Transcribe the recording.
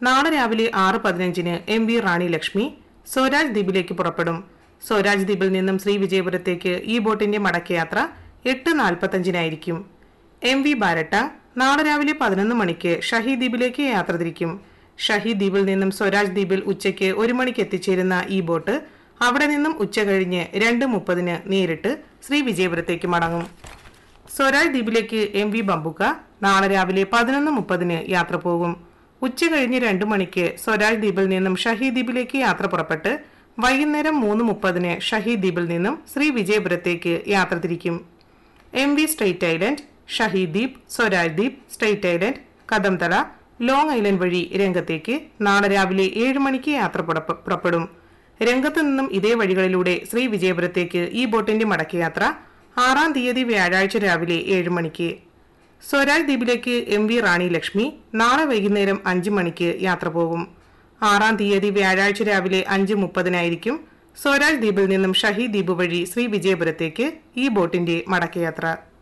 നാളെ രാവിലെ ആറ് പതിനഞ്ചിന് എം വി റാണി ലക്ഷ്മി സ്വരാജ് ദ്വീപിലേക്ക് പുറപ്പെടും സ്വരാജ് ദ്വീപിൽ നിന്നും ശ്രീവിജയപുരത്തേക്ക് ഈ ബോട്ടിന്റെ മടക്കയാത്ര എട്ട് നാൽപ്പത്തഞ്ചിനായിരിക്കും എം വി ബാരട്ട നാളെ രാവിലെ പതിനൊന്ന് മണിക്ക് ഷഹീദ് ദ്വീപിലേക്ക് യാത്ര തിരിക്കും ഷഹീദ് ദ്വീപിൽ നിന്നും സ്വരാജ് ദ്വീപിൽ ഉച്ചയ്ക്ക് ഒരു മണിക്ക് എത്തിച്ചേരുന്ന ഈ ബോട്ട് അവിടെ നിന്നും ഉച്ച കഴിഞ്ഞ് രണ്ട് മുപ്പതിന് നേരിട്ട് ശ്രീ വിജയപുരത്തേക്ക് മടങ്ങും സ്വരാജ് ദ്വീപിലേക്ക് എം വി ബംബുക നാളെ രാവിലെ പതിനൊന്ന് മുപ്പതിന് യാത്ര പോകും ഉച്ച കഴിഞ്ഞ് രണ്ടു മണിക്ക് സ്വരാജ് ദ്വീപിൽ നിന്നും ഷഹീദ് ദ്വീപിലേക്ക് യാത്ര പുറപ്പെട്ട് വൈകുന്നേരം മൂന്ന് മുപ്പതിന് ഷഹീദ് ദ്വീപിൽ നിന്നും ശ്രീ വിജയപുരത്തേക്ക് യാത്ര തിരിക്കും M V strait island Shaheed ദ്വീപ് സ്വരാജ് ദ്വീപ് strait island Kadamtala long island വഴി രംഗത്തേക്ക് നാളെ രാവിലെ ഏഴ് മണിക്ക് യാത്ര പുറപ്പെ- പുറപ്പെടും രംഗത്ത് നിന്നും ഇതേ വഴികളിലൂടെ ശ്രീ വിജയപുരത്തേക്ക് ഈ ബോട്ടിന്റെ മടക്കയാത്ര ആറാം തീയതി വ്യാഴാഴ്ച രാവിലെ ഏഴ് മണിക്ക് സ്വരാജ് ദ്വീപിലേക്ക് എം വി റാണി ലക്ഷ്മി നാളെ വൈകുന്നേരം അഞ്ച് മണിക്ക് യാത്ര പോകും ആറാം തീയതി വ്യാഴാഴ്ച രാവിലെ അഞ്ച് മുപ്പതിനായിരിക്കും സ്വരാജ് ദ്വീപിൽ നിന്നും ഷഹീദ് ദ്വീപ് വഴി ശ്രീ വിജയപുരത്തേക്ക് ഈ ബോട്ടിന്റെ മടക്കയാത്ര